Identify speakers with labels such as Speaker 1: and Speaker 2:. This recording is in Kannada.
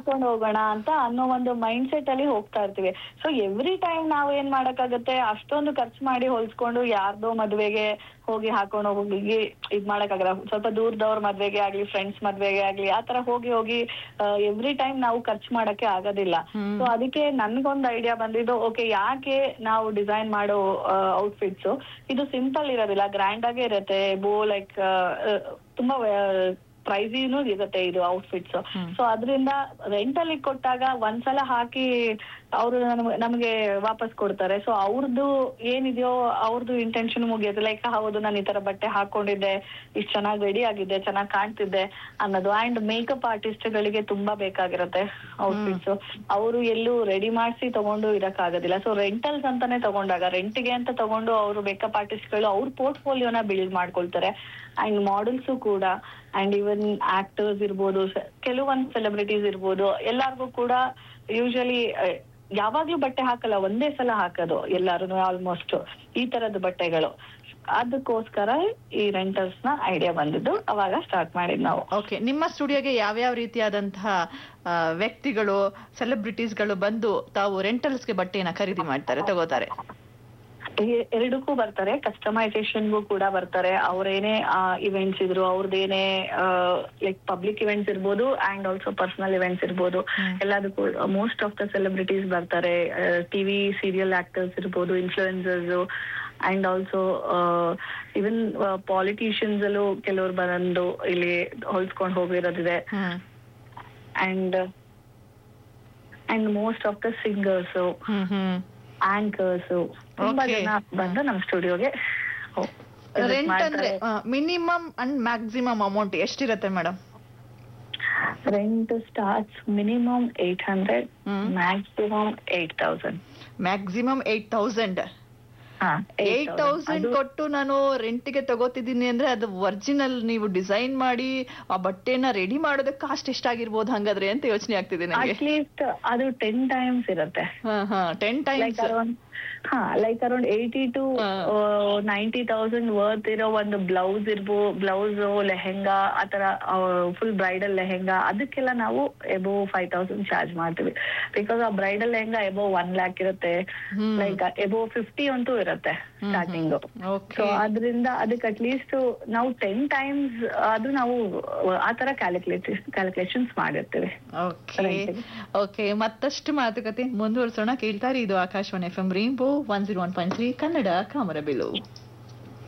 Speaker 1: ಮಾಡ್ಕೊಂಡು ಹೋಗೋಣ ಅಂತ ಅನ್ನೋ ಒಂದು ಮೈಂಡ್ ಸೆಟ್ ಅಲ್ಲಿ ಹೋಗ್ತಾ ಇರ್ತೀವಿ ಸೊ ಎವ್ರಿ ಟೈಮ್ ನಾವ್ ಏನ್ ಮಾಡಕ್ಕಾಗತ್ತೆ ಅಷ್ಟೊಂದು ಖರ್ಚು ಮಾಡಿ ಹೊಲ್ಸ್ಕೊಂಡು ಯಾರ್ದೋ ಮದ್ವೆಗೆ ಹೋಗಿ ಹಾಕೊಂಡು ಹೋಗಿ ಇದ್ ಮಾಡಕ್ಕಾಗಲ್ಲ ಸ್ವಲ್ಪ ದೂರದವ್ರ ಮದ್ವೆಗೆ ಆಗ್ಲಿ ಫ್ರೆಂಡ್ಸ್ ಮದ್ವೆಗೆ ಆಗ್ಲಿ ಆತರ ಹೋಗಿ ಹೋಗಿ ಎವ್ರಿ ಟೈಮ್ ನಾವು ಖರ್ಚು ಮಾಡಕ್ಕೆ ಆಗೋದಿಲ್ಲ
Speaker 2: ಹ್ಮ್.
Speaker 1: ಸೊ ಅದಕ್ಕೆ ನನ್ಗೊಂದು ಐಡಿಯಾ ಬಂದಿದ್ದು ಓಕೆ ಯಾಕೆ ನಾವು ಡಿಸೈನ್ ಮಾಡೋ ಔಟ್ಫಿಟ್ಸ್ ಇದು ಸಿಂಪಲ್ ಇರೋದಿಲ್ಲ ಗ್ರ್ಯಾಂಡ್ ಆಗೇ ಇರುತ್ತೆ ಬೋ ಲೈಕ್ ತುಂಬಾ ಪ್ರೈಸಿನೂ ಇರುತ್ತೆ ಇದು ಔಟ್ಫಿಟ್ಸ್
Speaker 2: ಹ್ಮ್.
Speaker 1: ಸೊ ಅದರಿಂದ ರೆಂಟ್ ಅಲ್ಲಿ ಕೊಟ್ಟಾಗ ಒಂದ್ಸಲ ಹಾಕಿ ಅವರು ನಮಗೆ ವಾಪಸ್ ಕೊಡ್ತಾರೆ ಸೊ ಅವ್ರದ್ದು ಏನಿದೆಯೋ ಅವ್ರದ್ದು ಇಂಟೆನ್ಷನ್ ಮುಗಿಯುತ್ತೆ ಲೈಕ್ ಹೌದು ನಾನು ಈ ತರ ಬಟ್ಟೆ ಹಾಕೊಂಡಿದ್ದೆ ಇಷ್ಟು ಚೆನ್ನಾಗಿ ರೆಡಿ ಆಗಿದ್ದೆ ಚೆನ್ನಾಗಿ ಕಾಣ್ತಿದ್ದೆ ಅನ್ನೋದು ಅಂಡ್ ಮೇಕಪ್ ಆರ್ಟಿಸ್ಟ್ ಗಳಿಗೆ ತುಂಬಾ ಬೇಕಾಗಿರುತ್ತೆ ಔಟ್ಫಿಟ್ಸ್ ಅವರು ಎಲ್ಲೂ ರೆಡಿ ಮಾಡಿಸಿ ತಗೊಂಡು ಇರಕ್ಕಾಗೋದಿಲ್ಲ ಸೊ ರೆಂಟಲ್ಸ್ ಅಂತಾನೆ ತಗೊಂಡಾಗ ರೆಂಟ್ಗೆ ಅಂತ ತಗೊಂಡು ಅವರು ಮೇಕಪ್ ಆರ್ಟಿಸ್ಟ್ ಗಳು ಅವ್ರ ಪೋರ್ಟ್ಫೋಲಿಯೋನ ಬಿಲ್ಡ್ ಮಾಡ್ಕೊಳ್ತಾರೆ ಅಂಡ್ ಮಾಡೆಲ್ಸ್ ಕೂಡ ಅಂಡ್ ಇವನ್ ಆಕ್ಟರ್ಸ್ ಇರ್ಬೋದು ಸ- ಕೆಲವೊಂದು ಸೆಲೆಬ್ರಿಟೀಸ್ ಇರ್ಬೋದು ಎಲ್ಲಾರ್ಗೂ ಕೂಡ ಯೂಶಲಿ ಯಾವಾಗ್ಲೂ ಬಟ್ಟೆ ಹಾಕಲ್ಲ ಒಂದೇ ಸಲ ಹಾಕೋದು ಎಲ್ಲಾರು ಆಲ್ಮೋಸ್ಟ್ ಈ ತರದ ಬಟ್ಟೆಗಳು ಅದಕ್ಕೋಸ್ಕರ ಈ ರೆಂಟಲ್ಸ್ ನ ಐಡಿಯಾ ಬಂದಿದ್ದು ಅವಾಗ ಸ್ಟಾರ್ಟ್ ಮಾಡಿದ್ ನಾವು
Speaker 2: ಓಕೆ ನಿಮ್ಮ ಸ್ಟುಡಿಯೋಗೆ ಯಾವ್ಯಾವ ರೀತಿಯಾದಂತಹ ಆ, ವ್ಯಕ್ತಿಗಳು ಸೆಲೆಬ್ರಿಟೀಸ್ಗಳು ಬಂದು ತಾವು ರೆಂಟಲ್ಸ್ಗೆ ಬಟ್ಟೆಯನ್ನ ಖರೀದಿ ಮಾಡ್ತಾರೆ ತಗೋತಾರೆ
Speaker 1: ಎ- ಎರಡಕ್ಕೂ ಬರ್ತಾರೆ ಕಸ್ಟಮೈಸೇಷನ್ಗೂ ಕೂಡ ಬರ್ತಾರೆ ಅವ್ರೇನೇ ಇವೆಂಟ್ಸ್ ಇದ್ರು ಅವ್ರದ್ದೇನೇ ಲೈಕ್ ಪಬ್ಲಿಕ್ ಇವೆಂಟ್ಸ್ ಇರ್ಬೋದು ಅಂಡ್ ಆಲ್ಸೋ ಪರ್ಸನಲ್ ಇವೆಂಟ್ಸ್ ಇರ್ಬೋದು
Speaker 2: ಹ್ಮ್.
Speaker 1: ಎಲ್ಲದಕ್ಕೂ ಮೋಸ್ಟ್ ಆಫ್ ದ ಸೆಲೆಬ್ರಿಟೀಸ್ ಬರ್ತಾರೆ ಟಿವಿ ಸೀರಿಯಲ್ ಆಕ್ಟರ್ಸ್ ಇರ್ಬೋದು influencers and also even politicians ಅಲ್ಲೂ ಕೆಲವ್ರು ಬಂದು ಇಲ್ಲಿ ಹೊಲ್ಸ್ಕೊಂಡು ಹೋಗಿರೋದಿದೆ
Speaker 2: hmm
Speaker 1: and and most of the singers
Speaker 2: hmm hmm
Speaker 1: anchors ತುಂಬಾ
Speaker 2: Okay.
Speaker 1: ಜನ ಬಂದು ನಮ್ ಸ್ಟುಡಿಯೋಗೆ
Speaker 2: ರೆಂಟ್ ಅಂದ್ರೆ ಮಿನಿಮಮ್ ಅಂಡ್ ಮ್ಯಾಕ್ಸಿಮಮ್ ಅಮೌಂಟ್ ಎಷ್ಟಿರತ್ತೆ madam
Speaker 1: rent starts minimum eight hundred
Speaker 2: hmm.
Speaker 1: Maximum eight thousand
Speaker 2: maximum eight thousand eight thousand ಕೊಟ್ಟು ನಾನು ರೆಂಟ್ಗೆ ತಗೋತಿದ್ದೀನಿ ಅಂದ್ರೆ ಅದು ಒರಿಜಿನಲ್ ನೀವು ಡಿಸೈನ್ ಮಾಡಿ ಆ ಬಟ್ಟೆನ ರೆಡಿ ಮಾಡೋದಕ್ಕೆ ಕಾಸ್ಟ್ ಎಷ್ಟಾಗಿರ್ಬೋದು ಹಂಗಾದ್ರೆ ಅಂತ ಯೋಚನೆ ಆಗ್ತಿದೆ ನನಗೆ
Speaker 1: ಅಟ್ಲೀಸ್ಟ್ ಅದು ಟೆನ್ ಟೈಮ್ಸ್ ಇರುತ್ತೆ
Speaker 2: ಹಾ ಹಾ ಟೆನ್
Speaker 1: ಲೈಕ್
Speaker 2: ಟೈಮ್ಸ್
Speaker 1: ಅರೌಂಡ್ ಹಾ ಲೈಕ್ ಅರೌಂಡ್ ಏಯ್ಟಿ ಟು
Speaker 2: ಹಾ.
Speaker 1: ನೈಂಟಿ ತೌಸಂಡ್ ವರ್ತ್ ಇರೋ ಒಂದು ಬ್ಲೌಸ್ ಇರ್ಬೋ ಬ್ಲೌಸ್ ಲೆಹೆಂಗಾ ಆತರ ಫುಲ್ ಬ್ರೈಡಲ್ ಲೆಹೆಂಗಾ ಅದಕ್ಕೆಲ್ಲ ನಾವು ಎಬೋ ಫೈವ್ ತೌಸಂಡ್ ಚಾರ್ಜ್ ಮಾಡ್ತೀವಿ ಬಿಕಾಸ್ ಆ bridal lehenga above one lakh ಇರುತ್ತೆ
Speaker 2: ಹ್ಮ್.
Speaker 1: ಲೈಕ್ ಎಬೋ ಫಿಫ್ಟಿ ಅಂತೂ ಇರುತ್ತೆ
Speaker 2: ಹ್ಮ್,
Speaker 1: ಸ್ಟಾರ್ಟಿಂಗ್
Speaker 2: ಓಕೆ
Speaker 1: ಸೊ ಅದರಿಂದ ಅದಕ್ಕೆ ಅಟ್ಲೀಸ್ಟ್ ನಾವು ಟೆನ್ ಟೈಮ್ಸ್ ಅದು ನಾವು ಆ ತರ ಕ್ಯಾಲ್ಕುಲೇಟ್ ಕ್ಯಾಲ್ಕುಲೇಷನ್ಸ್ ಮಾಡಿರ್ತೀವಿ
Speaker 2: ಓಕೆ
Speaker 1: Right.
Speaker 2: ಓಕೆ ಮತ್ತಷ್ಟು ಮಾತುಕತೆ ಮುಂದುವರಿಸೋಣ ಕೇಳ್ತಾರೆ ಇದು Akashvani F M rainbow one zero one point three Kannada ಕಾಮರಬಿಲು